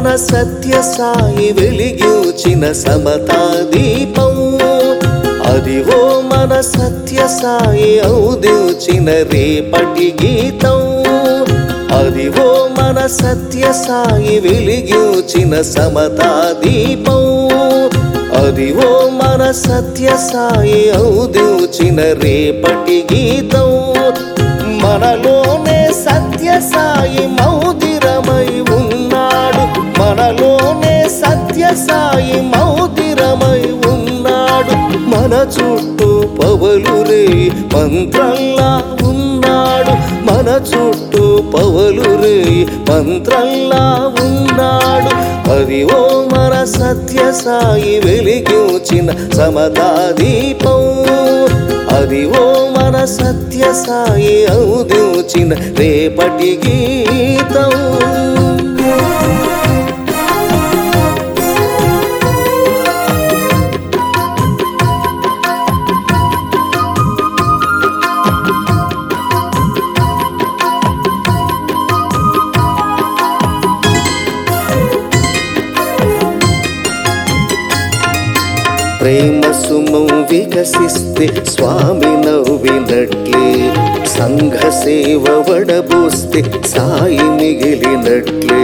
మన సత్య సాయి వెలిగించిన సమతా దీపం అదివో మన సత్య సాయి ఔదించిన రేపటి గీతం అదివో మన సత్య సాయి వెలిగించిన సమతా దీపం అదివో మన సత్య సాయి ఔదించిన రేపటి గీతం మనలోనే సత్య సాయి మౌదిరమై ఉన్నాడు మనలోనే సత్య సాయి మౌదిరమై ఉన్నాడు మన చుట్టూ పవలురే మంత్రంలా ఉన్నాడు మన చుట్టూ పవలురే మంత్రంలా ఉన్నాడు అది ఓ మన సత్య సాయి వెలిగించిన సమతా దీపం అది ఓ మన సత్య సాయి ఔదించిన రేపటి గీతం ప్రేమ సుమం వికసిస్తే స్వామి నవ్వినట్లే సంఘ సేవ వడబోస్తే సాయి మిగిలినట్లే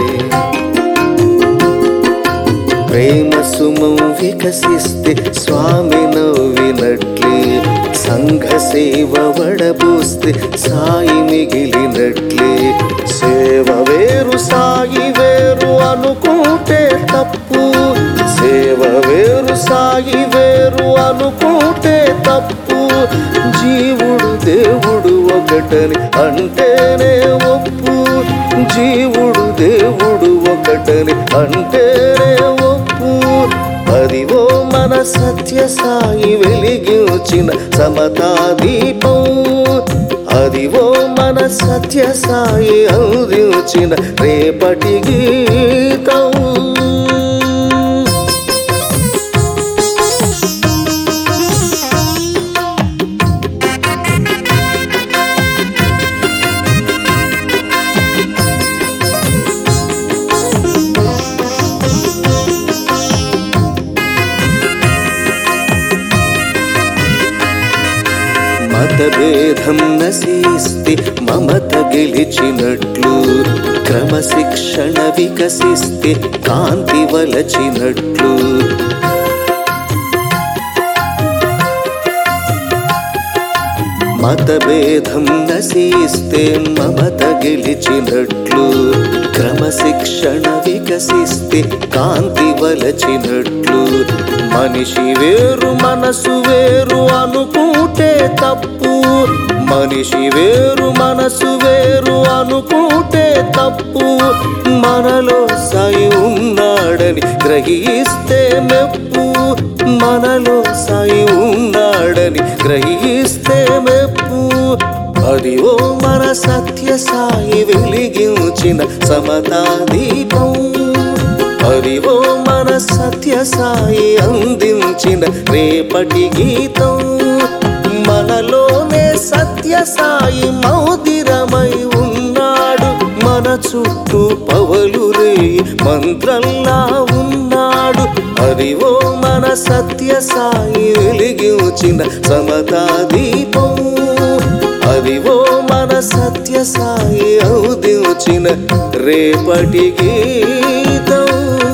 ప్రేమ సుమం వికసిస్తే స్వామి నవ్వినట్లే సంఘ సేవ వడబోస్తే సాయి మిగిలినట్లే సేవ వేరు సాయి వేరు అనుకుంటే తప్పు సేవ వేరు సాయి వేరు అనుకుంటే తప్పు జీవుడు దేవుడు ఒకటని అంటేనే ఒప్పు జీవుడు దేవుడు ఒకటని అంటేనే ఒప్పు అదివో మన సత్య సాయి వెలిగించిన సమతా దీపం అదివో మన సత్య సాయి అందించిన రేపటి గీతం మతభేదం నశిస్తే మమత గెలిచినట్లు క్రమశిక్షణ వికసిస్తే కాంతి వలచినట్లు మతభేదం నశిస్తే మమత గెలిచినట్లు క్రమశిక్షణ వికసిస్తే కాంతి వలచినట్లు మనిషి వేరు మనసు వేరు అనుకుంటే తప్పు మనిషి వేరు మనసు వేరు అనుకుంటే తప్పు మనలో సాయి ఉన్నాడని గ్రహిస్తే మెప్పు మనలో సాయి ఉన్నాడని గ్రహిస్తే మెప్పు అది ఓ మన సత్య సాయి వెలిగించిన సమతా దీపం అది ఓ మన సత్య సాయి అందించిన రేపటి గీతం మనలోనే సత్య సాయి మౌదిరమై ఉన్నాడు మన చుట్టూ పవలురే మంత్రంలా ఉన్నాడు అది ఓ మన సత్య సాయి వెలిగించిన సమతా దీపం అది ఓ మన సత్య సాయి ఔదించిన రేపటి గీతం